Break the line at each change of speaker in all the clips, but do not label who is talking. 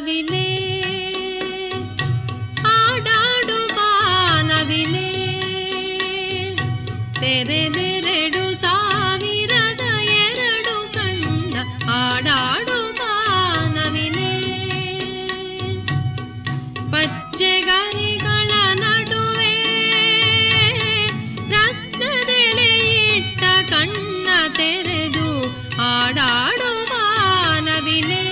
ನವಿಲೆ ಆಡಾಡು ಬಾನವಿಲೆ ತೆರೆದೆರಡು ಸಾವಿರದ ಎರಡು ಕಣ್ಣ ಆಡಾಡು ಬಾನವಿಲೆ ಪಚ್ಚೆಗರಿಗಳ ನಡುವೆ ರತ್ನದೆಳೆ ಇಟ್ಟ ಕಣ್ಣ ತೆರೆದು ಆಡಾಡು ಮಾನವಿಲೆ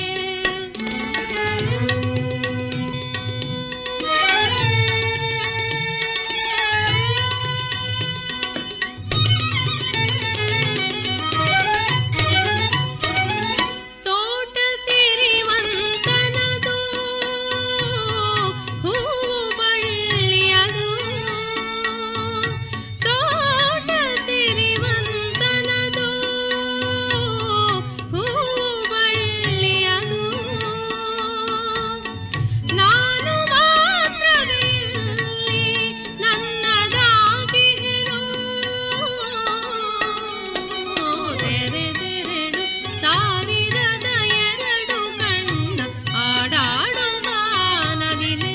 ತೋಟ ಸಿರಿವಂತನದು ಹೂವು ಬಳ್ಳಿಯದು ತೋಟ ಸಿರಿವಂತನದು ಹೂವು ಬಳ್ಳಿಯದು ನಾನು ಮಾತ್ರವಿಲ್ಲಿ ನನ್ನದಾಗಿ ಹೇಳು ತೆರೆದೆರಡು ಸಾವಿರದ ಎರಡು ಕಣ್ಣ ಆಡಾಡು ಮಾನವಿಲೆ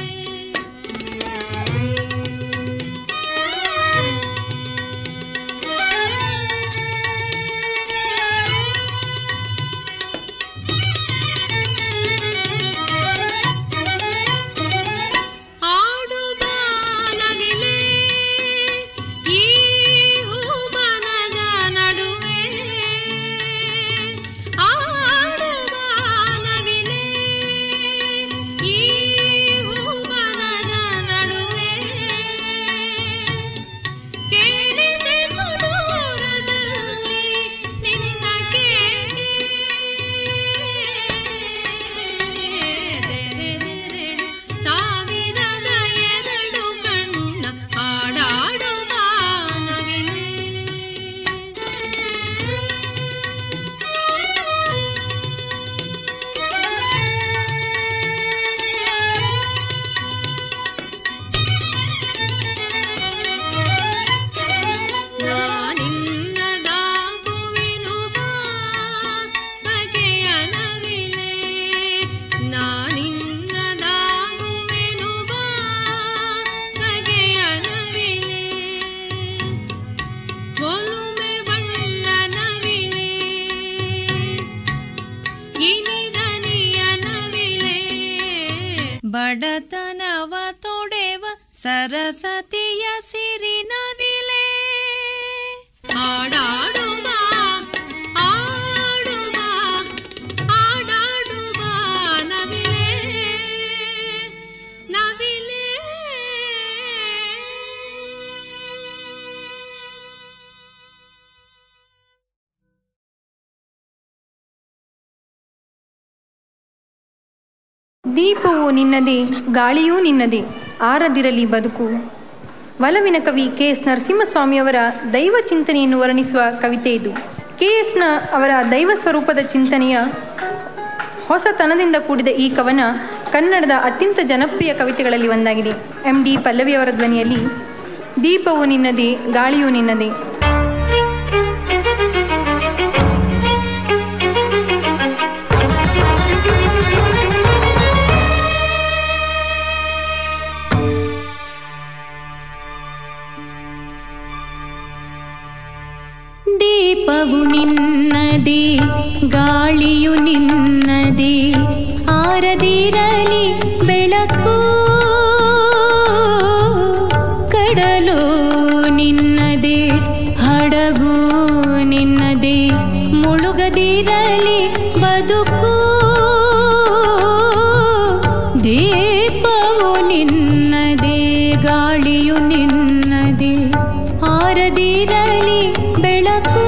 ಆಡು ಬಾನವಿಲೆ ಈ ಹೂಬನದ ನಡುವೆ ಆಡು ಬಾನವಿಲೆ ಈ ಹೂಬನದ ನಡುವೆ ಕೇಳಿಸಿತು ದೂರದಲ್ಲಿ ನಿನ್ನ ಕೇಳಿ ತೆರೆದೆರಡು ಸಾವಿರದ ಎರಡು ಕಣ್ಣ ಆಡಾಡು ಮಾನವಿಲೆ ನಾನಿನ್ನದಾಗುವೆನು ಬಾ ಬಗೆಯ ನವಿಲೆ ನಾನಿನ್ನದಾಗುವೆನು ಬಾ ಬಗೆಯ ನವಿಲೆ ಒಲುಮೆ ಬಣ್ಣ ನವಿಲೆ ಇನಿದನಿಯ ನವಿಲೆ ಬಡತನವ ತೊಡೆವ ಸರಸತಿಯ ಸಿರಿ ನವಿಲೆ ಆಡಾಡುವ ಆಡುವ ಆಡಾಡುವ ನವಿಲೆ ನವಿಲೆ
ದೀಪವು ನಿನ್ನದೇ ಗಾಳಿಯೂ ನಿನ್ನದೇ ಆರದಿರಲಿ ಬದುಕು ಒಲವಿನ ಕವಿ ಕೆ ಎಸ್ ನರಸಿಂಹಸ್ವಾಮಿಯವರ ದೈವ ಚಿಂತನೆಯನ್ನು ವರ್ಣಿಸುವ ಕವಿತೆ ಇದು ಕೆ ಎಸ್ನ ಅವರ ದೈವ ಸ್ವರೂಪದ ಚಿಂತನೆಯ ಹೊಸತನದಿಂದ ಕೂಡಿದ ಈ ಕವನ ಕನ್ನಡದ ಅತ್ಯಂತ ಜನಪ್ರಿಯ ಕವಿತೆಗಳಲ್ಲಿ ಒಂದಾಗಿದೆ ಎಂ ಡಿ ಪಲ್ಲವಿಯವರ ಧ್ವನಿಯಲ್ಲಿ ದೀಪವು ನಿನ್ನದೇ ಗಾಳಿಯೂ ನಿನ್ನದೇ
ದೀಪವು ನಿನ್ನದೇ ಗಾಳಿಯು ನಿನ್ನದೇ ಆರದಿರಲಿ ಬೆಳಕು ಕಡಲು ನಿನ್ನದೇ ಹಡಗು ನಿನ್ನದೇ ಮುಳುಗದಿರಲಿ ಬದುಕು ದೀಪವು ನಿನ್ನದೇ ಗಾಳಿಯು ನಿನ್ನದೇ ಆರದಿರಲಿ ಬೆಳಕು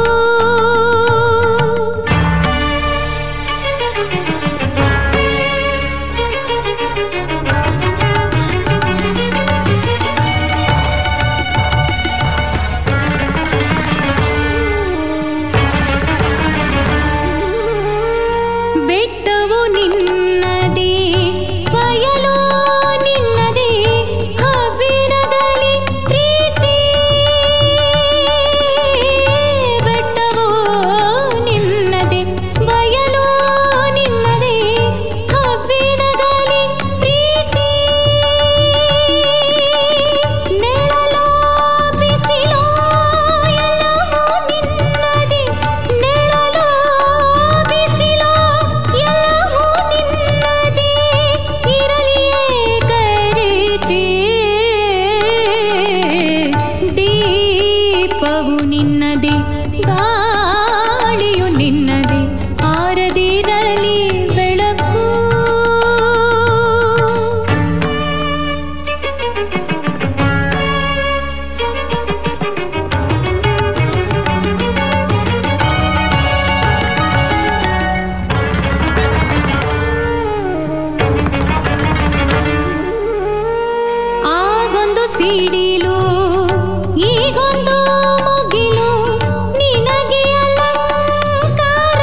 ಬೆಟ್ಟವು ನಿನ್ನದೇ ಬಯಲು ನಿನ್ನದೇ ಹಬ್ಬಿರದಲ್ಲಿ ಪ್ರೀತಿ ಸಿಡಿಲು ಈಗೊಂದು ಮುಗಿಲು ನಿನಗೆ ಅಲಂಕಾರ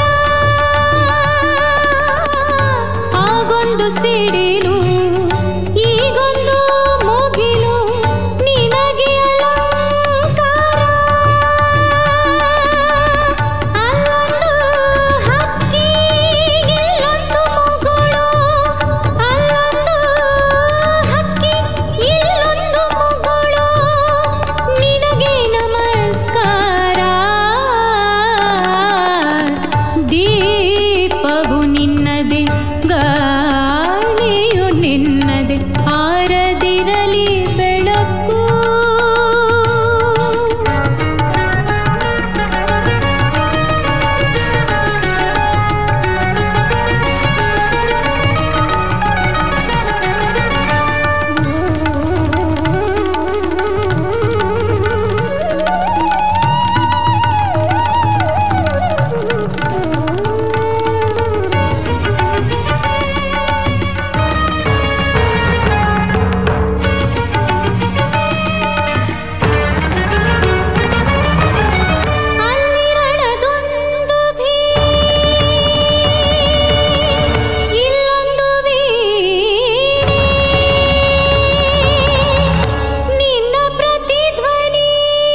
ಆಗೊಂದು ಸಿಡಿಲು ಈಗೊಂದು ಮುಗಿಲು ನಿನಗೆ ಅಲಂಕಾರ ಅಲ್ಲೊಂದು ಹಕ್ಕಿ ಇಲ್ಲೊಂದು ಮುಗುಳು ಅಲ್ಲೊಂದು ಹಕ್ಕಿ ಇಲ್ಲೊಂದು ಮುಗುಳು ನಿನಗೆ ನಮಸ್ಕಾರ ದೀಪವು ನಿನ್ನದೆ ಗಾಳಿಯು ನಿನ್ನದೆ ಆರದಿರಲಿ ಬೆಳಕು ಅಲ್ಲಿರಳದೊಂದು ಭೀ ಇಲ್ಲೊಂದು ವೀಣೆ ನಿನ್ನ ಪ್ರತಿಧ್ವನಿ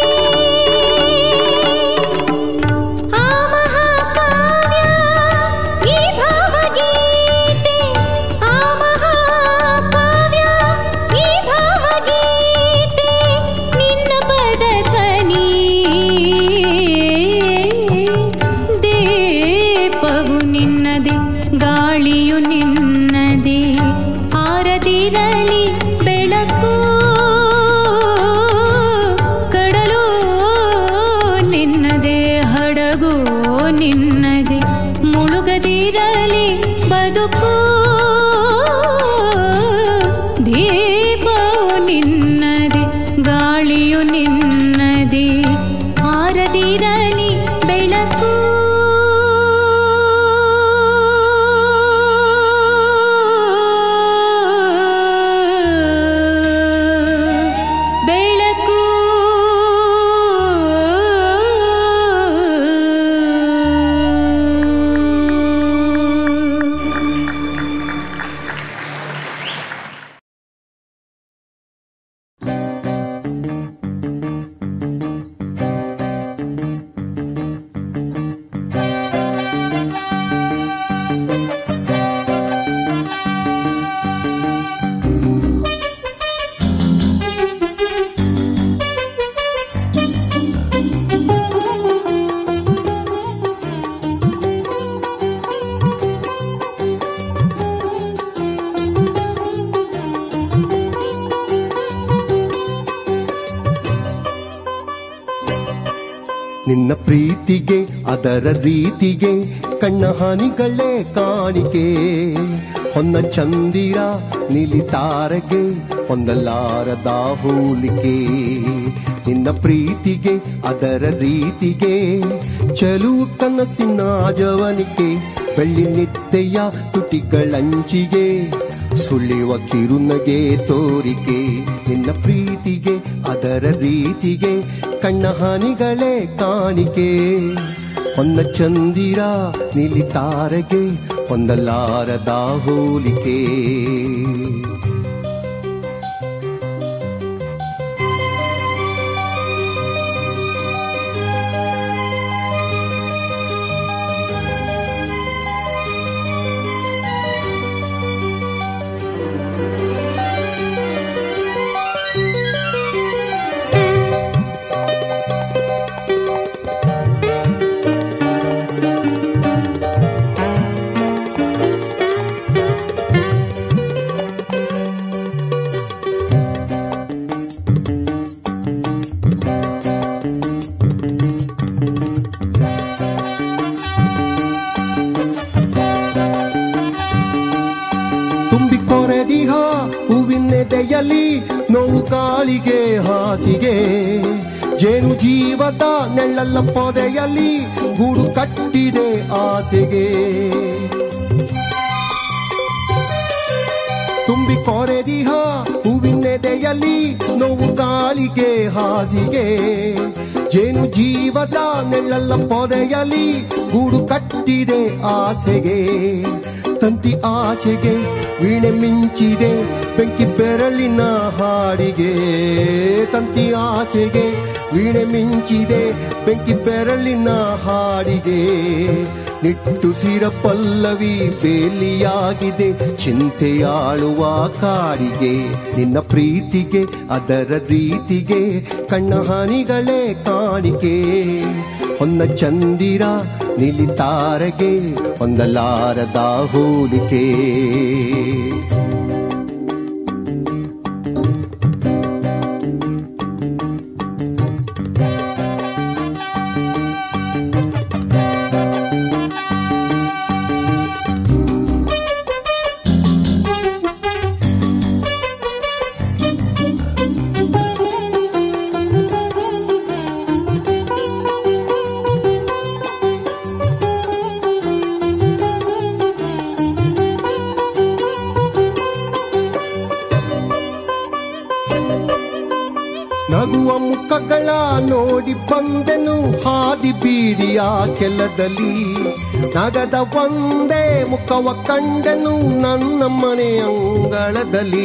ಆ ಮಹಾಕಾವ್ಯ ಈ ಭಾವಗೀತೆ ಆ ಮಹಾಕಾವ್ಯ ಈ ಭಾವಗೀತೆ ನಿನ್ನ ಪದಧ್ವನಿ ದೀಪವು ನಿನ್ನದೆ ಗಾಳಿಯು ನಿನ್ನದೆ ಆರದಿರಲಿ ಬೆಳಕು ಕಡಲು ನಿನ್ನದೆ ಹಡಗು ನಿನ್ನದೆ ಮುಳುಗದಿರಲಿ ಬದುಕು ದೀಪವು ನಿನ್ನದೆ ಗಾಳಿಯು ನಿನ್ನದೆ ಆರದಿರಲಿ ಬೆಳಕು ಬೆಳಕು
ನಿನ್ನ ಪ್ರೀತಿಗೆ ಅದರ ರೀತಿಗೆ ಕಣ್ಣ ಹಾನಿಗಳೇ ಕಾಣಿಕೆ ಹೊನ್ನ ಚಂದಿರ ನಿಲಿತಾರಗೆ ಹೊಂದಲಾರದ ಹೋಲಿಕೆ ನಿನ್ನ ಪ್ರೀತಿಗೆ ಅದರ ರೀತಿಗೆ ಚಲುವು ಕನಸಿನ ಜವನಿಕೆ ಬೆಳ್ಳಿ ನಿತ್ತೆಯ ತುಟಿಗಳಂಚಿಗೆ ಸುಳಿವ ಕಿರುನಗೆ ತೋರಿಕೆ ನಿನ್ನ ಪ್ರೀತಿಗೆ ಅದರ ರೀತಿಗೆ ಕಣ್ಣ ಹಾನಿಗಳೇ ಕಾಣಿಕೆ ಹೊನ್ನ ಚಂದಿರ ನಿಲಿತಾರಗೆ ಹೊಂದಲಾರದ ಹೋಲಿಕೆ ತುಂಬಿ ಕೊರೆದಿಹ ಹೂವಿನೆದೆಯಲ್ಲಿ ನೋವು ಕಾಲಿಗೆ ಹಾಸಿಗೆ ಜೇನು ಜೀವದ ನೆಳ್ಳಲ್ಲ ಪೊದೆಯಲ್ಲಿ ಗೂಡು ಕಟ್ಟಿದೆ ಆಸೆಗೆ ತುಂಬಿ ಕೊರೆದಿಹ ಹೂವಿನೆದೆಯಲ್ಲಿ ನೋವು ಕಾಳಿಗೆ ಹಾದಿಗೆ ಜೇನು ಜೀವದ ನೆಳ್ಳಲ್ಲ ಪೊದೆಯಲಿ ಗೂಡು ಕಟ್ಟಿದೆ ಆಸೆಗೆ ತಂತಿ ಆಚೆಗೆ ವೀಣೆ ಮಿಂಚಿದೆ ಬೆಂಕಿ ಬೆರಳಿನ ಹಾಡಿಗೆ ತಂತಿ ಆಚೆಗೆ ವೀಣೆ ಮಿಂಚಿದೆ ಬೆಂಕಿ ಬೆರಳಿನ ಹಾಡಿಗೆ ನಿಟ್ಟುಸಿರ ಪಲ್ಲವಿ ಬೇಲಿಯಾಗಿದೆ ಚಿಂತೆಯಾಳುವ ಕಾಡಿಗೆ ನಿನ್ನ ಪ್ರೀತಿಗೆ ಅದರ ರೀತಿಗೆ ಕಣ್ಣ ಹನಿಗಳೇ ಕಾಣಿಕೆ ಹೊನ್ನ ಚಂದಿರ ನಿಲಿತಾರಗೆ ಹೊಂದಲಾರದ ಹೋಲಿಕೆ ನಗುವ ಮುಖಗಳ ನೋಡಿ ಬಂದೆನು ಹಾದಿ ಬೀಡಿಯ ಕೆಲದಲ್ಲಿ ನಗದ ಒಂದೇ ಮುಖವ ಕಂಡನು ನನ್ನ ಮನೆ ಅಂಗಳದಲ್ಲಿ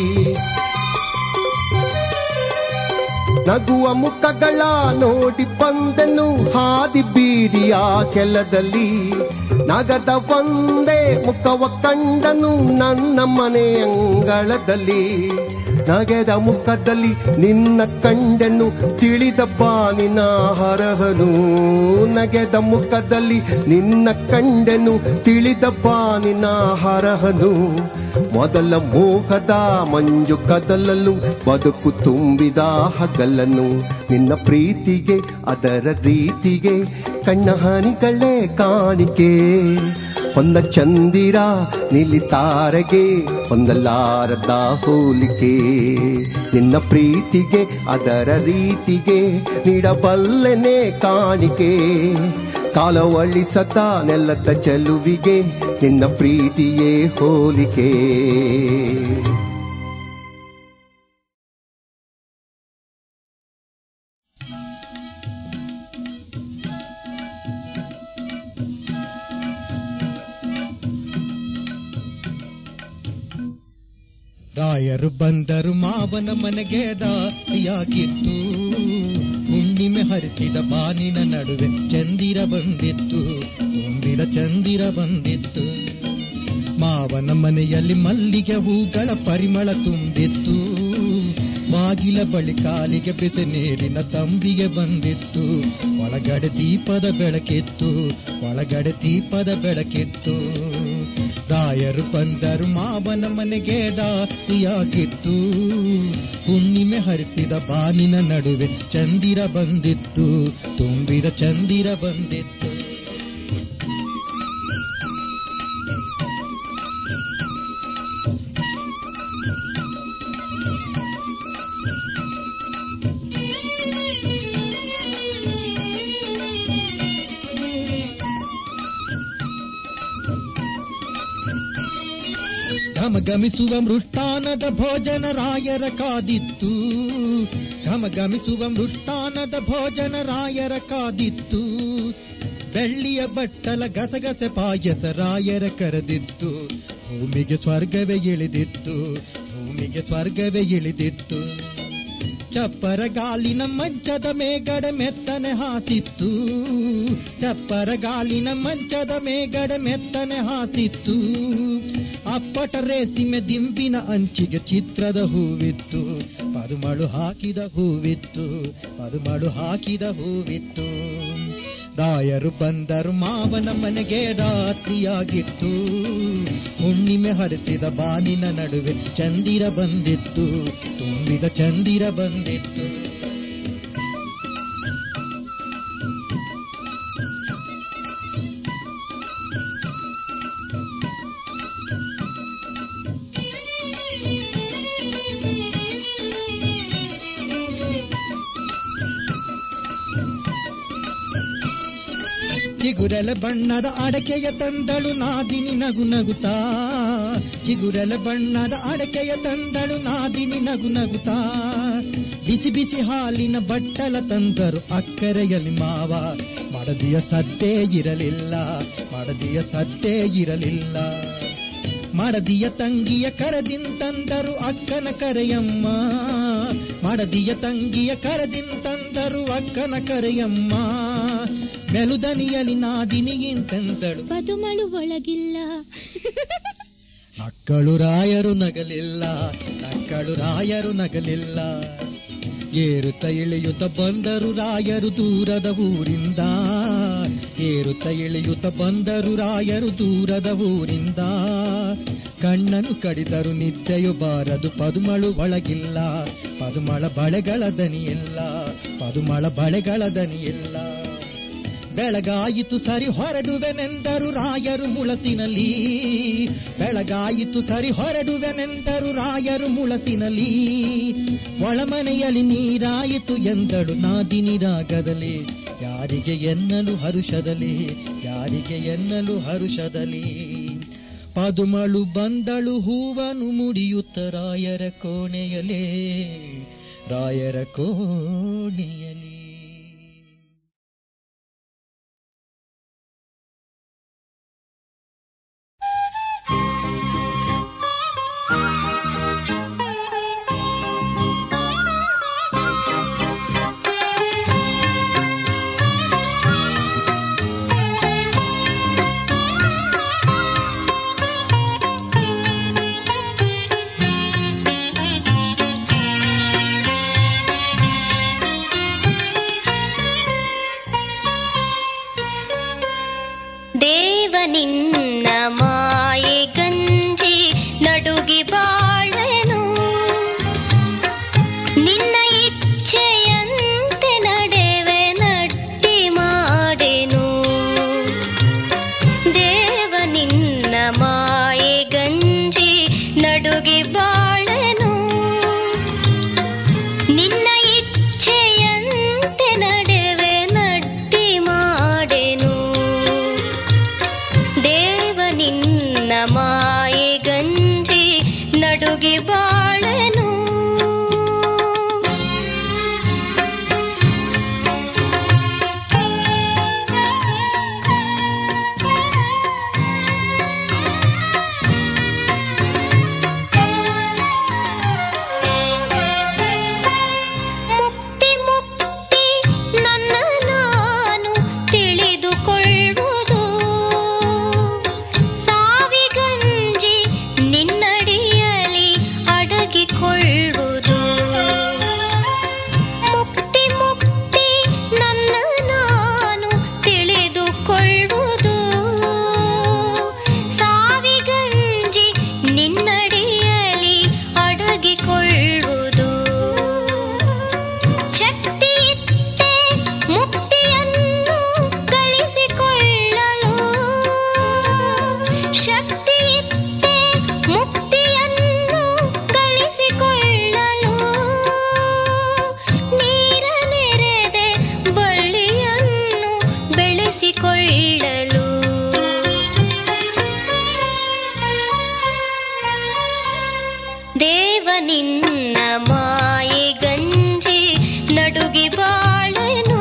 ನಗುವ ಮುಖಗಳ ನೋಡಿ ಬಂದೆನು ಹಾದಿ ಬೀದಿಯ ಕೆಲದಲ್ಲಿ ನಗದ ಒಂದೇ ಮುಖವ ಕಂಡನು ನನ್ನ ಮನೆ ಅಂಗಳದಲ್ಲಿ ನಗೆದ ಮುಖದಲ್ಲಿ ನಿನ್ನ ಕಂಡೆನು ತಿಳಿದ ಬಾನಿನ ಹರಹನು ನಗೆದ ಮುಖದಲ್ಲಿ ನಿನ್ನ ಕಂಡೆನು ತಿಳಿದ ಬಾನಿನ ಹರಹನು ಮೊದಲ ಮೋಹದ ಮಂಜು ಕದಲಲು ಬದುಕು ತುಂಬಿದ ಹಗಲನು ನಿನ್ನ ಪ್ರೀತಿಗೆ ಅದರ ರೀತಿಗೆ ಕಣ್ಣ ಹನಿಗಳೇ ಕಾಣಿಕೆ ಹೊಂದ ಚಂದಿರ ನಿಲಿತಾರಗೆ ಹೊಂದಲಾರದ ಹೋಲಿಕೆ ನಿನ್ನ ಪ್ರೀತಿಗೆ ಅದರ ರೀತಿಗೆ ನೀಡಬಲ್ಲೆನೆ ಕಾಣಿಕೆ ಕಾಲವಳಿಸತ ನೆಲದ ಚೆಲುವಿಗೆ ನಿನ್ನ ಪ್ರೀತಿಯೇ ಹೋಲಿಕೆ
ರಾಯರು ಬಂದರು ಮಾವನ ಮನೆಗೆ ದಾರಿಯಾಗಿತ್ತು ಹುಣ್ಣಿಮೆ ಹರಿಸಿದ ಬಾನಿನ ನಡುವೆ ಚಂದಿರ ಬಂದಿತ್ತು ತುಂಬಿದ ಚಂದಿರ ಬಂದಿತ್ತು ಮಾವನ ಮನೆಯಲ್ಲಿ ಮಲ್ಲಿಗೆ ಹೂಗಳ ಪರಿಮಳ ತುಂಬಿತ್ತು ಬಾಗಿಲ ಬಳಿ ಕಾಲಿಗೆ ಬಿಸಿ ನೀರಿನ ತಂಬಿಗೆ ಬಂದಿತ್ತು ಒಳಗಡೆ ದೀಪದ ಬೆಳಕಿತ್ತು ಒಳಗಡೆ ದೀಪದ ಬೆಳಕಿತ್ತು ರಾಯರು ಬಂದರು ಮಾವನ ಮನೆಗೆ ದಾರಿಯಾಗಿತ್ತು ಹುಣ್ಣಿಮೆ ಹರಿಸಿದ ಬಾನಿನ ನಡುವೆ ಚಂದಿರ ಬಂದಿತ್ತು ತುಂಬಿದ ಚಂದಿರ ಬಂದಿತ್ತು ಘಮಘಮಿಸುವ ಮೃಷ್ಟಾನದ ಭೋಜನ ರಾಯರ ಕಾದಿತ್ತು ಘಮಘಮಿಸುವ ಮೃಷ್ಟಾನದ ಭೋಜನ ರಾಯರ ಕಾದಿತ್ತು ಬೆಳ್ಳಿಯ ಬಟ್ಟಲ ಗಸಗಸೆ ಪಾಯಸ ರಾಯರ ಕರೆದಿತ್ತು ಭೂಮಿಗೆ ಸ್ವರ್ಗವೇ ಇಳಿದಿತ್ತು ಭೂಮಿಗೆ ಸ್ವರ್ಗವೇ ಇಳಿದಿತ್ತು ಚಪ್ಪರ ಗಾಲಿನ ಮಂಚದ ಮೇಗಡೆ ಮೆತ್ತನೆ ಹಾಸಿತ್ತು ಚಪ್ಪರ ಗಾಲಿನ ಮಂಚದ ಮೇಗಡೆ ಮೆತ್ತನೆ ಹಾಸಿತ್ತು ಅಪ್ಪಟ ರೇಸಿಮೆ ದಿಂಬಿನ ಅಂಚಿಗೆ ಚಿತ್ರದ ಹೂವಿತ್ತು ಪದುಮಳು ಹಾಕಿದ ಹೂವಿತ್ತು ಪದುಮಳು ಹಾಕಿದ ಹೂವಿತ್ತು ರಾಯರು ಬಂದರು ಮಾವನ ಮನೆಗೆ ರಾತ್ರಿಯಾಗಿತ್ತು ಹುಣ್ಣಿಮೆ ಹರಿಸಿದ ಬಾನಿನ ನಡುವೆ ಚಂದಿರ ಬಂದಿತ್ತು ತುಂಬಿದ ಚಂದಿರ ಬಂದಿತ್ತು ಚಿಗುರೆಲೆ ಬಣ್ಣದ ಅಡಕೆಯ ತಂದಳು ನಾದಿನಿ ನಗು ನಗುತ್ತಾ ಚಿಗುರೆಲೆ ಬಣ್ಣದ ಅಡಕೆಯ ತಂದಳು ನಾದಿನಿ ನಗು ನಗುತ್ತಾ ಬಿಸಿ ಬಿಸಿ ಹಾಲಿನ ಬಟ್ಟಲ ತಂದರು ಅಕ್ಕರೆಯಲ್ಲಿ ಮಾವ ಮಡದಿಯ ಸದ್ದೇ ಇರಲಿಲ್ಲ ಮಡದಿಯ ಸದ್ದೇ ಇರಲಿಲ್ಲ ಮಡದಿಯ ತಂಗಿಯ ಕರದಿಂತಂದರು ಅಕ್ಕನ ಕರೆಯಮ್ಮ ಮಡದಿಯ ತಂಗಿಯ ಕರದಿಂತಂದರು ಅಕ್ಕನ ಕರೆಯಮ್ಮ ಮೆಲುದನಿಯಲಿ ನಾದಿನಿಯಿಂತೆಂದಳು
ಬದುಮಳು ಒಳಗಿಲ್ಲ
ನಕ್ಕಳು ರಾಯರು ನಗಲಿಲ್ಲ ನಕ್ಕಳು ರಾಯರು ನಗಲಿಲ್ಲ ಏರುತ್ತ ಇಳಿಯುತ್ತ ಬಂದರು ರಾಯರು ದೂರದ ಊರಿಂದ ಏರುತ್ತ ಇಳಿಯುತ್ತ ಬಂದರು ರಾಯರು ದೂರದ ಊರಿಂದ ಕಣ್ಣನು ಕಡಿದರು ನಿದ್ದೆಯು ಬಾರದು ಪದುಮಳು ಒಳಗಿಲ್ಲ ಪದುಮಳ ಬಳೆಗಳ ದನಿಯಿಲ್ಲ ಪದುಮಳ ಬಳೆಗಳ ದನಿಯಿಲ್ಲ ಬೆಳಗಾಯಿತು ಸರಿ ಹೊರಡುವೆನೆಂದರು ರಾಯರು ಮುಳಸಿನಲ್ಲಿ ಬೆಳಗಾಯಿತು ಸರಿ ಹೊರಡುವೆನೆಂದರು ರಾಯರು ಮುಳಸಿನಲ್ಲಿ ಒಳಮನೆಯಲ್ಲಿ ನೀರಾಯಿತು ಎಂದಳು ನಾದಿನಿ ರಾಗದಲ್ಲಿ ಯಾರಿಗೆ ಎನ್ನಲು ಹರುಷದಲ್ಲಿ ಯಾರಿಗೆ ಎನ್ನಲು ಹರುಷದಲ್ಲಿ ಪದುಮಳು ಬಂದಳು ಹೂವನು ಮುಡಿಯುತ್ತ ರಾಯರ ಕೋಣೆಯಲೇ ರಾಯರ ಕೋಣೆಯಲಿ
ದೇವ ನಿನ್ನ ಮಾಯೆ ಗಂಜಿ ನಡುಗಿ ಬಾಳನು ನಿನ್ನ ಇಚ್ಛೆಯಂತೆ ನಡೆವೆ ನಟ್ಟಿ ಮಾಡೆನು ದೇವ ನಿನ್ನ ಮಾಯೆ ಗಂಜಿ ನಡುಗಿ ಬಾಳನು ನಿನ್ನ ಇಚ್ಛೆಯಂತೆ ನಡೆವೆ ನಟ್ಟಿ ಮಾಡೆನು ದೇವ ನಿನ್ನ ಮಾಯೆ ಗಂಜಿ ನಡುಗಿ ಬಾಳನು ಮುಕ್ತಿ ಮುಕ್ತಿ ನನ್ನ ನಾನು ತಿಳಿದುಕೊಳ್ಳುವುದು ಸಾವಿಗಂಜಿ ನಿನ್ನಡಿಯಲಿ ಅಡಗಿಕೊಳ್ಳುವುದು ಮುಕ್ತಿ ಮುಕ್ತಿ ನನ್ನ ನಾನು ತಿಳಿದುಕೊಳ್ಳುವುದು ಸಾವಿಗಂಜಿ ನಿನ್ನಡಿಯಲಿ ಅಡಗಿಕೊಳ್ಳುವುದು ಶಕ್ತಿ ಇತ್ತೆ ಮುಕ್ತಿಯನ್ನು ಗಳಿಸಿಕೊಳ್ಳಲು ಶಕ್ತಿ ಇತ್ತೆ ಮುಕ್ತಿಯನ್ನು ಗಳಿಸಿಕೊಳ್ಳಲು ನೀರ ನೆರೆದೆ ಬಳ್ಳಿಯನ್ನು ಬೆಳೆಸಿಕೊಳ್ಳಲು ದೇವ ನಿನ್ನ ಮಾಯೆ ಗಂಜಿ ನಡುಗಿ ಬಾಳನು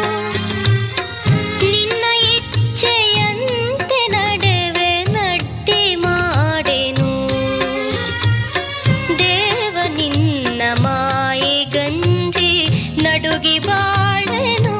ನಿನ್ನ ಇಚ್ಛೆಯಂತೆ ನಡೆವೆ ನಟ್ಟಿ ಮಾಡೆನು ದೇವ ನಿನ್ನ ಮಾಯೆ ಗಂಜಿ ನಡುಗಿ ಬಾಳನು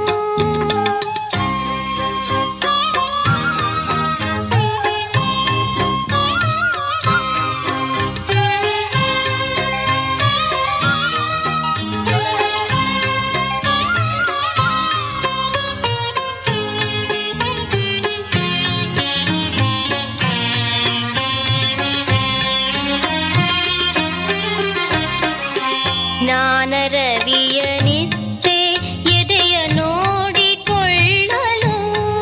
ಜ್ಞಾನ ರವಿಯ ನಿತ್ಯ ಎದೆಯ ನೋಡಿಕೊಳ್ಳಲು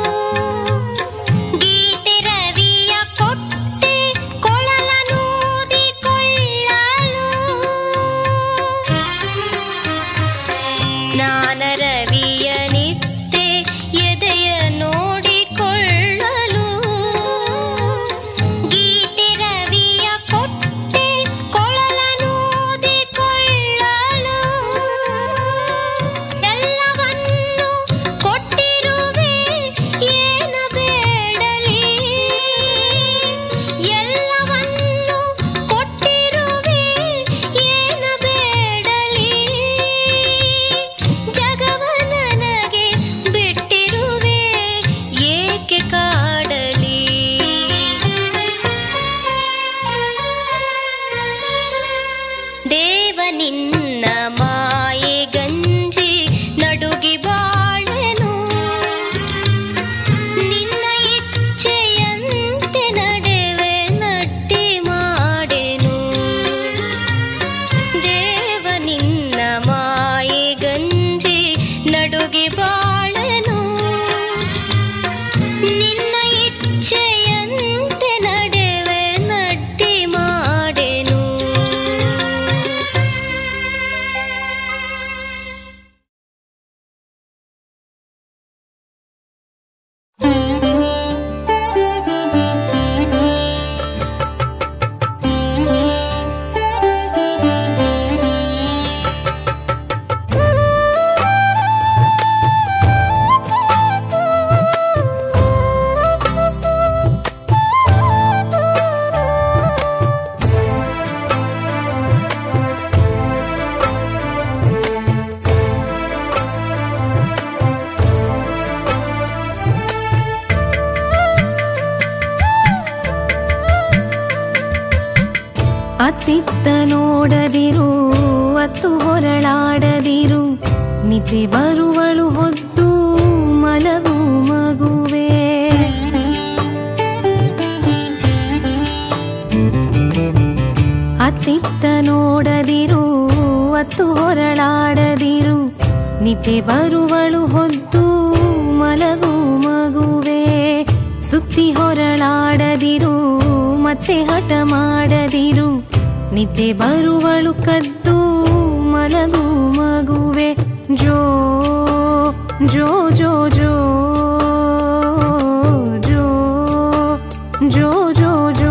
ಗೀತೆ ರವಿಯ ಕೊಟ್ಟೆ ಕೊಳಲ ನೂದಿಕೊಳ್ಳಲು ಜ್ಞಾನ ರವಿಯ ನಿತ್ಯ ಎದೆಯ ನೋಡಿಕೊಳ್ಳಲು ಗೀತೆ ರವಿಯ ಕೊಟ್ಟೆ ಕೊಳಲ ನೂದಿಕೊಳ್ಳಲು
ಅತ್ತಿತ್ತ ನೋಡದಿರು ಅತ್ತು ಹೊರಳಾಡದಿರು ನಿದ್ದೆ ಬರುವಳು ಹೊದ್ದು ಮಲಗು ಮಗುವೆ ಅತ್ತಿತ್ತ ನೋಡದಿರು ಅತ್ತು ಹೊರಳಾಡದಿರು ನಿದ್ದೆ ಬರುವಳು ಹೊದ್ದು ಮಲಗು ಮಗುವೆ ಸುತ್ತಿ ಹೊರಳಾಡದಿರು ಮತ್ತೆ ಹಠ ಮಾಡದಿರು ನಿದ್ದೆ ಬರುವಳು ಕದ್ದು ಮಲಗು ಮಗುವೆ ಜೋ ಜೋ ಜೋ ಜೋ ಜೋ ಜೋ ಜೋ ಜೋ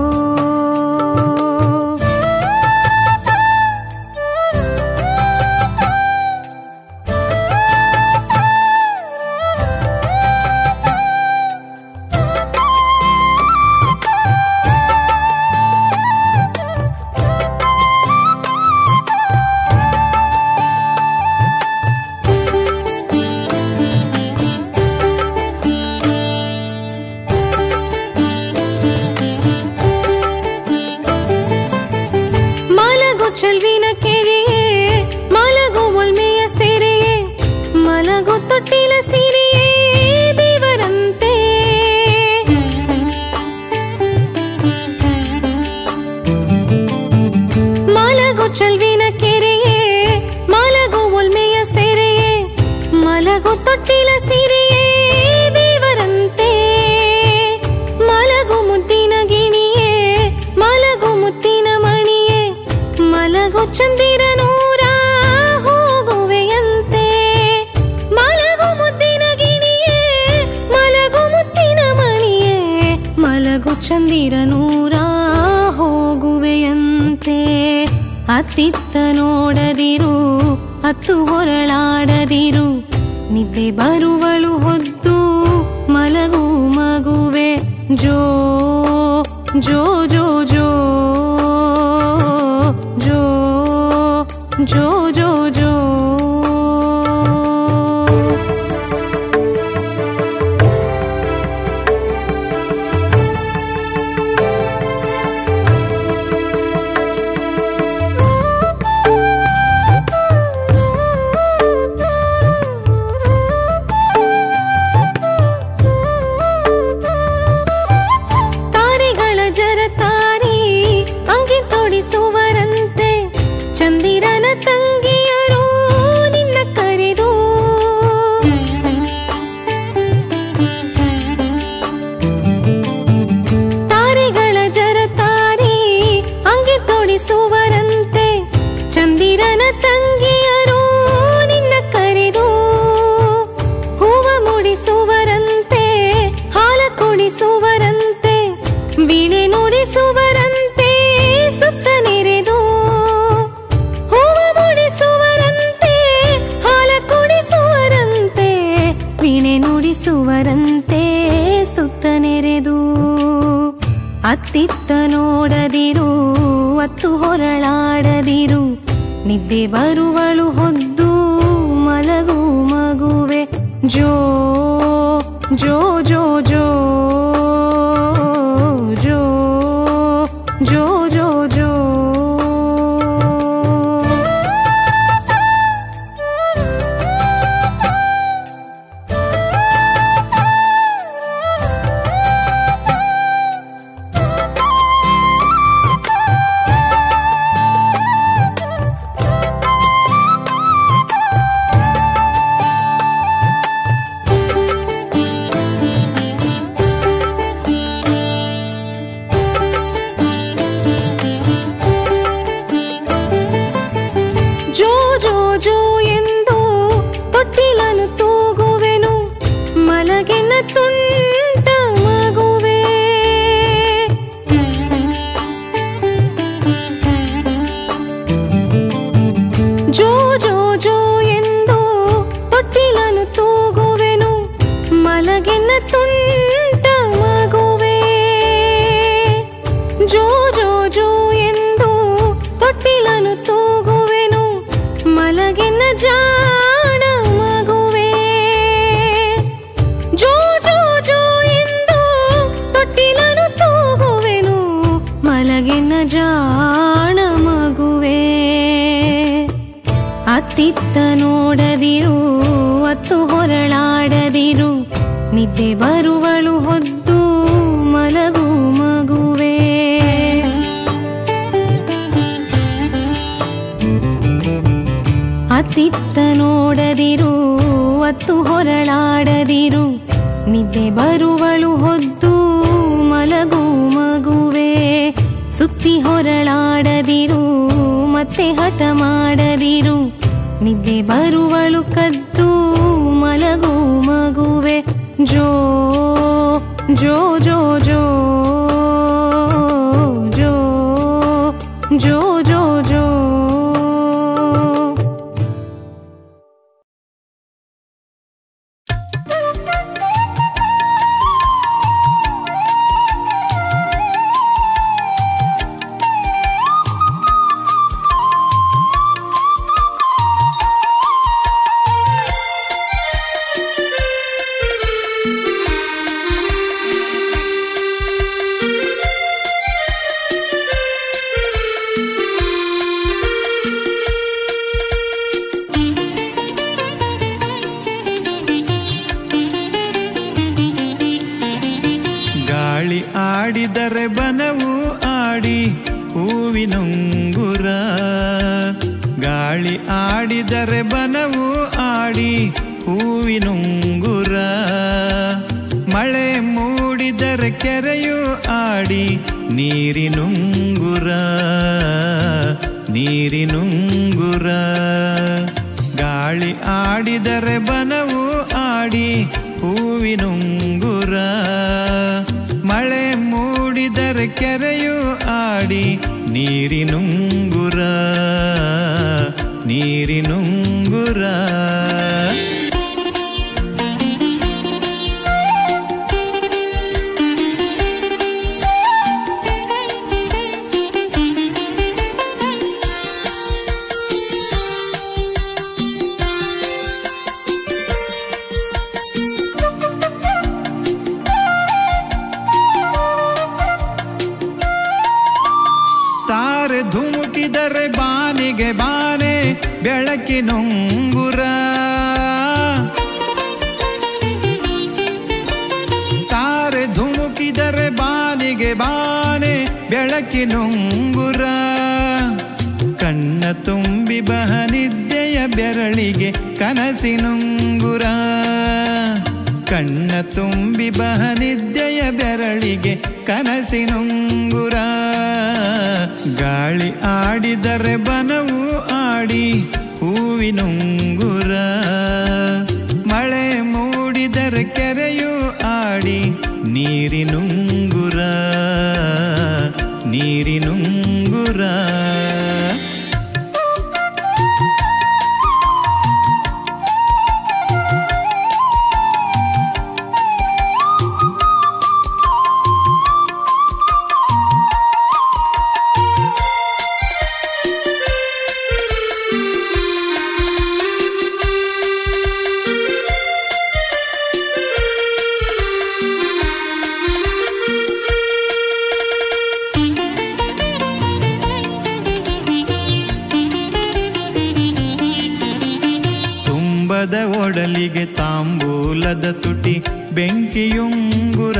ಮಲಗು ಚೆಲ್ವಿನ ಕೆರೆಯೇ ಮಲಗು ಒಲ್ಮೆಯ ಸೆರೆಯೇ ಮಲಗು ತೊಟ್ಟಿಲ ಸಿರಿಯೇ ದೇವರಂತೆ ಮಲಗು ಚೆಲ್ವಿನ ಕೆರೆಯೇ ಮಲಗು ಒಲ್ಮೆಯ ಸೆರೆಯೇ ಮಲಗು ತೊಟ್ಟಿಲ ಸಿರಿಯೇ ದೇವರಂತೆ ಮಲಗು ಮುದ್ದಿನ ಗಿಣಿಯೇ ಮಲಗು ಮುತ್ತಿನ ಮಣಿಯೇ ಮಲಗು ಚಂದಿರ ನೂರ ಹೋಗುವೆಯಂತೆ ಮಲಗು ಮುದ್ದಿನ ಗಿಣಿಯೇ ಮಲಗು ಮುತ್ತಿನ ಮಣಿಯೇ ಮಲಗು ಚಂದಿರ ನೂರ ಹೋಗುವೆಯಂತೆ ಅತ್ತಿತ್ತ ನೋಡದಿರು ಅತ್ತು ಹೊರಳಾಡದಿರು ನಿದ್ದೆ ಬರುವಳು ಹೊದ್ದು ಮಲಗು ಮಗುವೆ ಜೋ ಜೋ ಜೋ ಜೋ ಜೋ ಜೋ ಜೋ ಜೋ ತಾರೆಗಳ ಜರತಾರಿ ಅಂಗಿ ತೊಡಿಸುವರಂತೆ ಚಂದಿರನ ತಂಗಿಯರು ನಿನ್ನ ಕರೆದು ತಾರೆಗಳ ಜರತಾರಿ ಅಂಗಿ ತೊಡಿಸುವರಂತೆ ಚಂದಿರನ ತಂಗಿಯರು ನಿನ್ನ ಕರೆದು ಹೂವ ಮುಡಿಸುವರಂತೆ ಹಾಲ ಕುಡಿಸುವರಂತೆ ವೀಣೆ ನುಡಿಸುವರಂತೆ ಸುತ್ತ ನೆರೆದು ಹೂವ ಮುಡಿಸುವರಂತೆ ಹಾಲ ಕುಡಿಸುವರಂತೆ ವೀಣೆ ನುಡಿಸುವರಂತೆ ಸುತ್ತ ನೆರೆದು ಅತ್ತಿತ್ತ ನೋಡದಿರು ಅತ್ತು ಹೊರಳಾಡದಿರು ನಿದ್ದೆ ಬರುವಳು ಹೊದ್ದು ಮಲಗು ಮಗುವೆ ಜೋ ಜೋ ಜೋ ಜೋ ಜೋ ಜೋ ಜೋ ಜೋ ಜೋ ಜೋ ಜೋ ಎಂದು ತೊಟ್ಟಿಲನು ತೂಗುವೆನು ಮಲಗಿನ ತುಂಟ ಮಗುವೆ ಜೋ ಜೋ ಜೋ ಎಂದು ತೊಟ್ಟಿಲನು ತೂಗುವೆನು ಮಲಗಿನ ತುಂಟ ಮಗುವೆ ಜೋ ಜೋ ಜೋ ಎಂದು ತೊಟ್ಟಿಲನು ತೂಗುವೆನು ಮಲಗಿನ ಜಾಣ ಮಗುವೆ ಜೋ ಜೋ ಜೋ ಎಂದು ತೊಟ್ಟಿಲನು ತೂಗುವೆನು ಮಲಗಿನ ಜಾಣ ಅತ್ತಿತ್ತ ನೋಡದಿರು ಅತ್ತು ಹೊರಳಾಡದಿರು ನಿದ್ದೆ ಬರುವಳು ಹೊದ್ದು ಮಲಗು ಮಗುವೆ ಅತ್ತಿತ್ತ ನೋಡದಿರು ಅತ್ತು ಹೊರಳಾಡದಿರು ನಿದ್ದೆ ಬರುವಳು ಹೊದ್ದು ಮಲಗು ಮಗುವೆ ಸುತ್ತಿ ಹೊರಳಾಡದಿರು ಮತ್ತೆ ಹಠ ಮಾಡದಿರು ನಿದ್ದೆ ಬರುವಳು ಕದ್ದು ಮಲಗು ಮಗುವೆ ಜೋ ಜೋ ಜೋ ಜೋ ಜೋ ಜೋ ಜೋ ಜೋ
ಗಾಳಿ ಆಡಿದರೆ ಬನವು ಆಡಿ ಹೂವಿನುಂಗುರ ಗಾಳಿ ಆಡಿದರೆ ಬನವು ಆಡಿ ಹೂವಿನುಂಗುರ ಮಳೆ ಮೂಡಿದರೆ ಕೆರೆಯು ಆಡಿ ನೀರಿನುಂಗುರ ನೀರಿನುಂಗುರ ಗಾಳಿ ಆಡಿದರೆ ಬನವು ಆಡಿ ಹೂವಿನುಂಗುರ ಮಳೆ ಮೂಡಿದರೆ ಕೆರೆಯು ಆಡಿ ನೀರಿನುಂಗುರ ನೀರಿನುಂಗುರ ತಾರೆ ಧುಮುಕಿದರೆ ಬಾನಿಗೆ ಬಾನೆ ಬೆಳಕಿನುಂಗುರ ತಾರೆ ಧುಮುಕಿದರೆ ಬಾನಿಗೆ ಬಾನೆ ಬೆಳಕಿನುಂಗುರ ಕಣ್ಣ ತುಂಬಿ ಬಹನಿದ್ದೆಯ ಬೆರಳಿಗೆ ಕನಸಿನುಂಗುರ ಕಣ್ಣ ತುಂಬಿ ಬಹನಿದ್ದೆಯ ಬೆರಳಿಗೆ ಕನಸಿನುಂಗುರ ಗಾಳಿ ಆಡಿದರೆ ಬನವು ಆಡಿ ಹೂವಿನುಂಗುರ ಮಳೆ ಮೂಡಿದರೆ ಕೆರೆಯು ಆಡಿ ನೀರಿನುಂಗುರ ನೀರಿನುಂಗುರ ತುಂಬದ ಒಡಲಿಗೆ ತಾಂಬೂಲದ ತುಟಿ ಬೆಂಕಿಯುಂಗುರ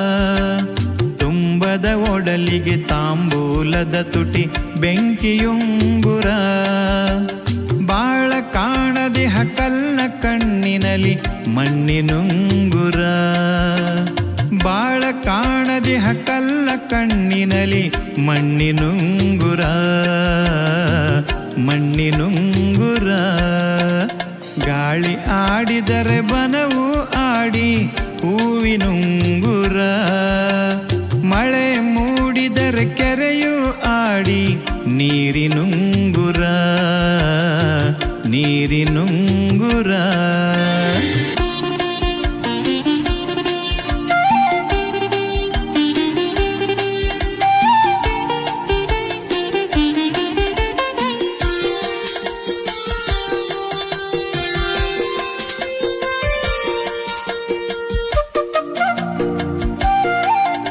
ತುಂಬದ ಒಡಲಿಗೆ ತಾಂಬೂಲದ ತುಟಿ ಬೆಂಕಿಯುಂಗುರ ಬಾಳ ಕಾಣದೆ ಹಕಲ್ನ ಕಣ್ಣಿನಲಿ ಮಣ್ಣಿನುಂಗುರ ಬಾಳ ಕಾಣದೆ ಹಕಲ್ಲ ಕಣ್ಣಿನಲಿ ಮಣ್ಣಿನುಂಗುರ ಮಣ್ಣಿನುಂಗುರ ಗಾಳಿ ಆಡಿದರೆ ಬನವು ಆಡಿ ಹೂವಿನುಂಗುರ ಮಳೆ ಮೂಡಿದರೆ ಕೆರೆಯು ಆಡಿ ನೀರಿನುಂಗುರ ನೀರಿನುಂಗುರ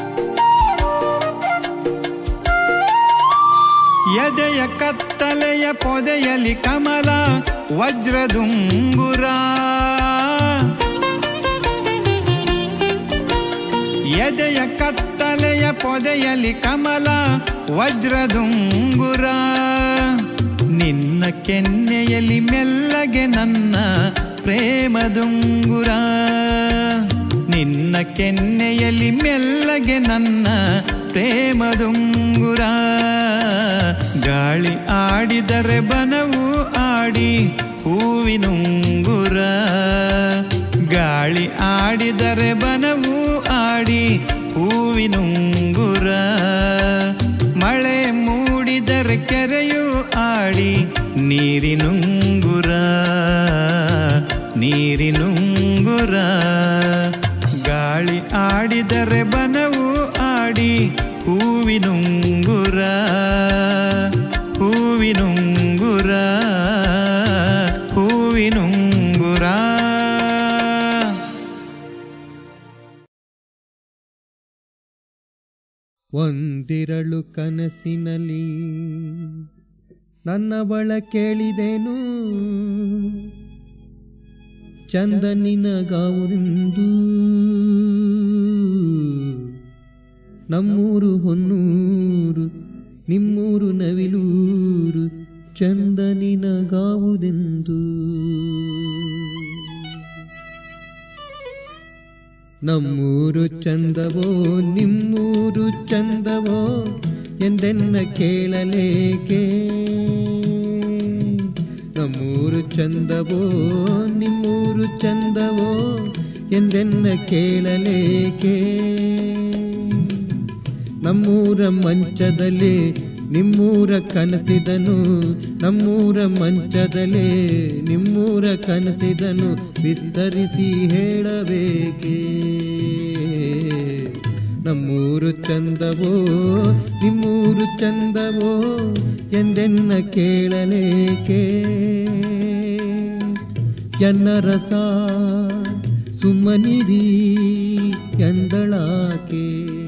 ಎದೆಯ ಕತ್ತಲೆಯ ಪೊದೆಯಲಿ ಕಮಲ ವಜ್ರದುಂಗುರ ಎದೆಯ ಕತ್ತಲೆಯ ಪೊದೆಯಲಿ ಕಮಲ ವಜ್ರದುಂಗುರ ನಿನ್ನ ಕೆನ್ನೆಯಲ್ಲಿ ಮೆಲ್ಲಗೆ ನನ್ನ ಪ್ರೇಮದುಂಗುರ ನಿನ್ನ ಕೆನ್ನೆಯಲ್ಲಿ ಮೆಲ್ಲಗೆ ನನ್ನ ಪ್ರೇಮದುಂಗುರ ಗಾಳಿ ಆಡಿದರೆ ಬನವು ಆಡಿ ಹೂವಿನುಂಗುರ ಗಾಳಿ ಆಡಿದರೆ ಬನವು ಆಡಿ ಹೂವಿನುಂಗುರ ಮಳೆ ಮೂಡಿದರೆ ಕೆರೆಯು ಆಡಿ ನೀರಿನುಂಗುರ ನೀರಿನುಂಗುರ ಗಾಳಿ ಆಡಿದರೆ ಬನವು ಆಡಿ ಹೂವಿನುಂಗುರ ಹೂವಿನುಂಗುರ ಹೂವಿನುಂಗುರ
ಒಂದಿರಳು ಕನಸಿನಲ್ಲಿ ನನ್ನ ಬಳ ಕೇಳಿದೆನು ಚಂದ ನಿನಗಾವುದೆಂದು ನಮ್ಮೂರು ಹೊನ್ನೂರು ನಿಮ್ಮೂರು ನವಿಲೂರು ಚಂದ ನಿನಗಾವುದೆಂದು ನಮ್ಮೂರು ಚಂದವೋ ನಿಮ್ಮೂರು ಚಂದವೋ ಎಂದೆನ್ನ ಕೇಳಲೇಕೆ ನಮ್ಮೂರು ಚಂದವೋ ನಿಮ್ಮೂರು ಚಂದವೋ ಎಂದೆನ್ನ ಕೇಳಲೇಕೆ ನಮ್ಮೂರ ಮಂಚದಲ್ಲಿ ನಿಮ್ಮೂರ ಕನಸಿದನು ನಮ್ಮೂರ ಮಂಚದಲ್ಲೇ ನಿಮ್ಮೂರ ಕನಸಿದನು ವಿಸ್ತರಿಸಿ ಹೇಳಬೇಕೇ ನಮ್ಮೂರು ಚಂದವೋ ನಿಮ್ಮೂರು ಚಂದವೋ ಎಂದೆನ್ನ ಕೇಳಲೇಕೆ ಎನ್ನ ರಸ ಸುಮ್ಮನಿರಿ ಎಂದಳಾಕೆ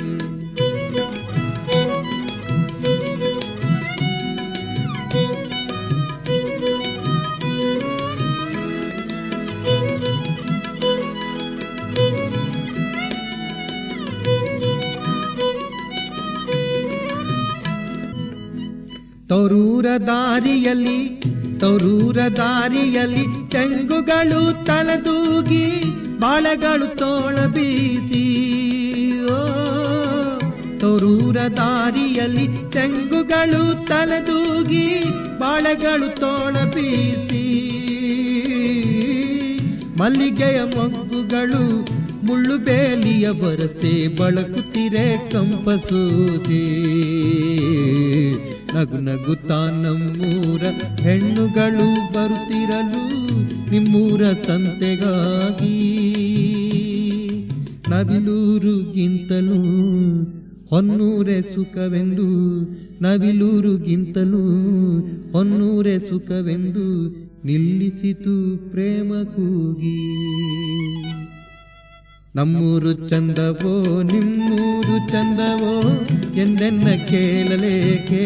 ತರೂರ ದಾರಿಯಲ್ಲಿ ತರೂರ ದಾರಿಯಲ್ಲಿ ತೆಂಗುಗಳು ತಲೆದೂಗಿ ಬಾಳೆಗಳು ತೋಳ ಬೀಸಿ ಓ, ತರೂರ ದಾರಿಯಲ್ಲಿ ತೆಂಗುಗಳು ತಲೆದೂಗಿ ಬಾಳೆಗಳು ತೋಳ ಬೀಸಿ ಮಲ್ಲಿಗೆಯ ಮೊಗ್ಗುಗಳು ಮುಳ್ಳು ಬೇಲಿಯ ಬರಸೆ ಬಳಕುತ್ತಿರೆ ಕಂಪಸೂಸಿ ನಗು ನಗುತ್ತಾ ನಮ್ಮೂರ ಹೆಣ್ಣುಗಳು ಬರುತ್ತಿರಲು ನಿಮ್ಮೂರ ಸಂತೆಗಾಗಿ ನವಿಲೂರುಗಿಂತಲೂ ಹೊನ್ನೂರೆ ಸುಖವೆಂದು ನವಿಲೂರುಗಿಂತಲೂ ಹೊನ್ನೂರೆ ಸುಖವೆಂದು ನಿಲ್ಲಿಸಿತು ಪ್ರೇಮ ಕೂಗಿ ನಮ್ಮೂರು ಚಂದವೋ ನಿಮ್ಮೂರು ಚಂದವೋ ಎಂದೆನ್ನ ಕೇಳಲೇಕೆ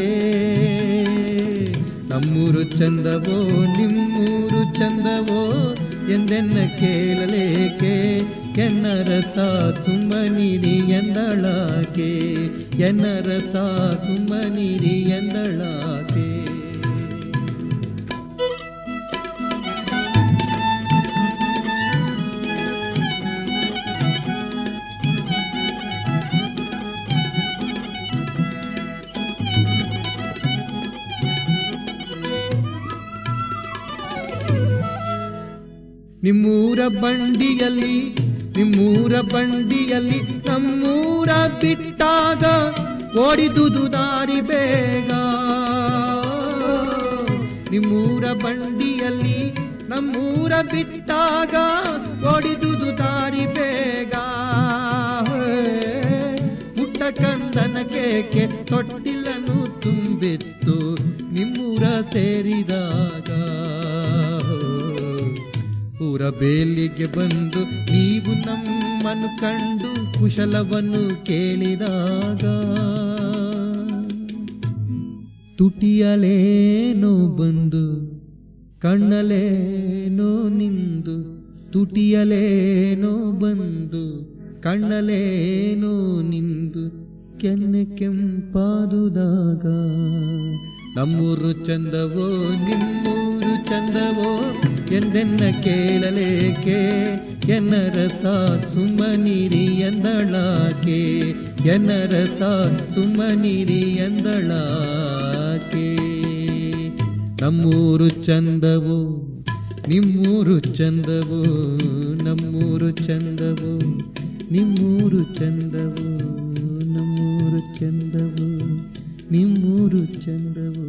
ನಮ್ಮೂರು ಚಂದವೋ ನಿಮ್ಮೂರು ಚಂದವೋ ಎಂದೆನ್ನ ಕೇಳಲೇಕೆ ಎನ್ನ ರಸ ಸುಮ್ಮನಿರಿ ಎಂದಳಾಕೆ ಎನ್ನ ರಸ ಸುಮ್ಮನಿರಿ ಎಂದಳಾಕೆ ನಿಮ್ಮೂರ ಬಂಡಿಯಲ್ಲಿ ನಿಮ್ಮೂರ ಬಂಡಿಯಲ್ಲಿ ನಮ್ಮೂರ ಬಿಟ್ಟಾಗ ಓಡಿದುದು ದಾರಿ ಬೇಗ ನಿಮ್ಮೂರ ಬಂಡಿಯಲ್ಲಿ ನಮ್ಮೂರ ಬಿಟ್ಟಾಗ ಓಡಿದುದು ದಾರಿ ಬೇಗ ಪುಟ್ಟ ಕಂದನ ಕೇಕೆ ತೊಟ್ಟಿಲನ್ನು ತುಂಬಿತ್ತು ನಿಮ್ಮೂರ ಸೇರಿದಾಗ ಊರ ಬೇಲಿಗೆ ಬಂದು ನೀವು ನಮ್ಮನ್ನು ಕಂಡು ಕುಶಲವನ್ನು ಕೇಳಿದಾಗ ತುಟಿಯಲೇನೋ ಬಂದು ಕಣ್ಣಲೇನೋ ನಿಂದು ತುಟಿಯಲೇನೋ ಬಂದು ಕಣ್ಣಲೇನೋ ನಿಂದು ಕೆನ್ನೆ ಕೆಂಪಾದುದಾಗ ನಮ್ಮೂರು ಚಂದವೋ ನಿಮ್ಮೂರು ಚಂದವೋ ಎಂದೆನ್ನ ಕೇಳಲೇಕೆ ಎನ್ನ ರಸ ಸುಮ್ಮನಿರಿ ಎಂದಳಾಕೆ ಎನ್ನ ರಸ ಸುಮ್ಮನಿರಿ ಎಂದಳಾಕೆ ನಮ್ಮೂರು ಚಂದವೋ ನಿಮ್ಮೂರು ಚಂದವೋ ನಮ್ಮೂರು ಚಂದವೋ ನಿಮ್ಮೂರು ಚಂದವೋ ನಮ್ಮೂರು ಚಂದವೋ ನಿಮ್ಮೂರು ಚಂದವೋ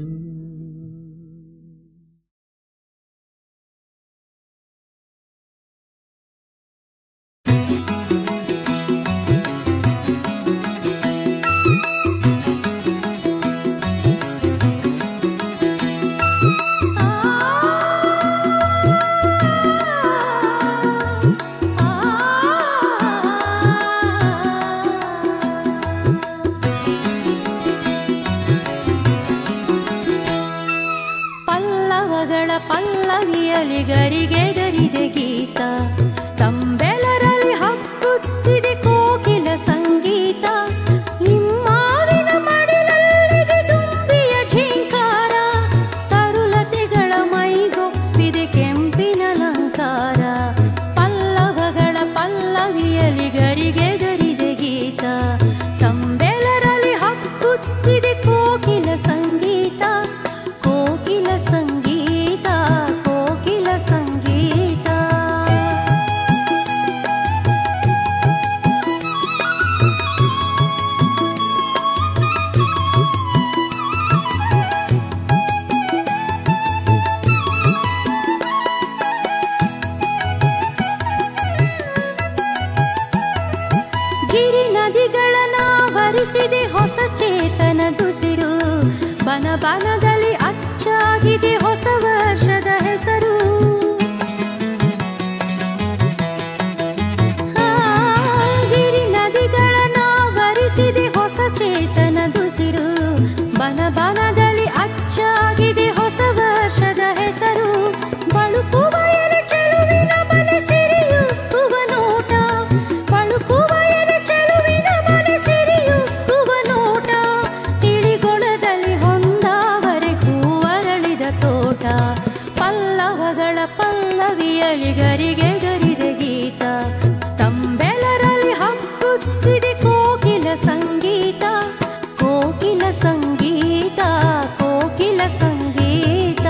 ಪಲ್ಲವಗಳ ಪಲ್ಲವಿಯಲಿ ಗರಿಗೆ ಗರಿದೆ ಗೀತ ತಂಬೆಲರಲ್ಲಿ ಹಬ್ಬುತ್ತಿದೆ ಕೋಕಿಲ ಸಂಗೀತ ನಿಮ್ಮಾವಿನ ಮಡಿಲಲ್ಲಿದೆ ದುಂಬಿಯ ಝೀಂಕಾರ ತರುಲತೆಗಳ ಮೈಗೊಪ್ಪಿದೆ ಕೆಂಪಿನ ಅಲಂಕಾರ ಪಲ್ಲವಗಳ ಪಲ್ಲವಿಯಲಿ ಗರಿಗೆ ಗರಿದೆ ಗೀತ ತಂಬೆಲರಲ್ಲಿ ಹಬ್ಬುತ್ತಿದೆ ಕೋಕಿಲ ಸಂಗೀತ ಕೋಕಿಲ ಸಂಗೀತ ಕೋಕಿಲ ಸಂಗೀತ ಗಿರಿ ನದಿಗಳನ್ನಾವರಿಸಿದೆ ಹೊಸ ಚೇತನ ದುಸಿರು ಬನ ಬನದಲ್ಲಿ ಅಚ್ಚಾಗಿದೆ ಹೊಸ ವರ್ಷದ ಹೆಸರು ಆ, ಗಿರಿ ನದಿಗಳನ್ನಾವರಿಸಿದೆ ಹೊಸ ಚೇತನ ದುಸಿರು ಬನ ಬನದಲ್ಲಿ ಅಚ್ಚಾಗಿದೆ ಹೊಸ ವರ್ಷದ ಹೆಸರು ಬಳುಕುವ ಎಲೆ ಚೆಲುವಿನ ಮನೆ ಸಿರಿಯುತ್ತುವ ನೋಟ ಬಳುಕುವ ಎಲೆ ಚೆಲುವಿನ ಮನೆ ಸಿರಿಯುತ್ತುವ ನೋಟ ತಿಳಿಗೊಳದಲ್ಲಿ ಹೊಂದಾವರೆ ಹೂವರಳಿದ ತೋಟ ಪಲ್ಲವಗಳ ಪಲ್ಲವಿಯಲಿ ಗರಿಗೆ ಗರಿದೆ ಗೀತ ತಂಬೆಲರಲ್ಲಿ ಹಬ್ಬುತ್ತಿದೆ ಕೋಕಿಲ ಸಂಗೀತ ಕೋಕಿಲ ಸಂಗೀತ ಕೋಕಿಲ ಸಂಗೀತ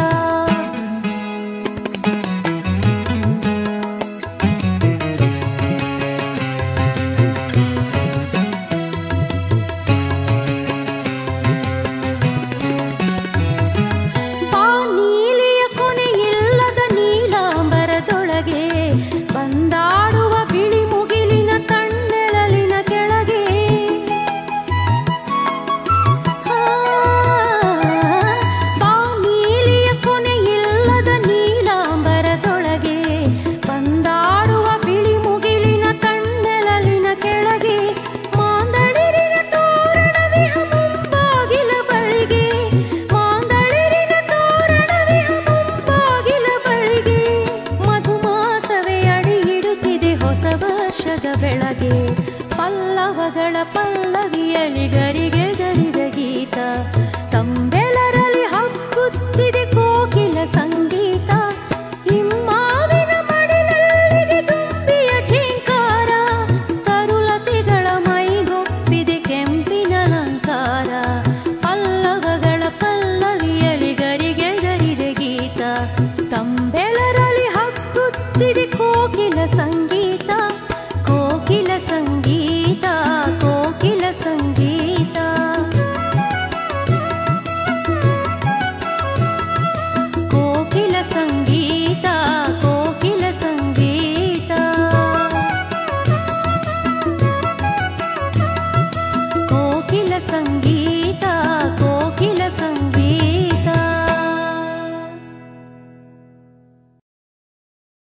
ಪಾನೀಲಿಯ ಕೊನೆಯಿಲ್ಲದ ನೀಲಾಂಬರದೊಳಗೆ ಬಂದಾಡುವ ಬಿಳಿ ಮುಗಿಲಿನ ತಣ್ಣೆಳಲಿನ ಕೆಳಗೆ ಆ, ಪಾನೀಲಿಯ ಕೊನೆಯಿಲ್ಲದ ನೀಲಾಂಬರದೊಳಗೆ ಬಂದಾಡುವ ಬಿಳಿ ಮುಗಿಲಿನ ತಣ್ಣೆಳಲಿನ ಕೆಳಗೆ ಮಾಂದಳಿರಿನ ತೋರಣವಿಹ ಮುಂಬಾಗಿಲ ಬಳಿಗೆ ಮಾಂದಳಿರಿನ ತೋರಣವಿಹ ಮುಂಬಾಗಿಲ ಬಳಿಗೆ ಮಧುಮಾಸವೇ ಅಡಿ ಹಿಡುತ್ತಿದೆ ಹೊಸ ವರ್ಷದ ಬೆಳಗ್ಗೆ ಪಲ್ಲವಗಳ ಪಲ್ಲ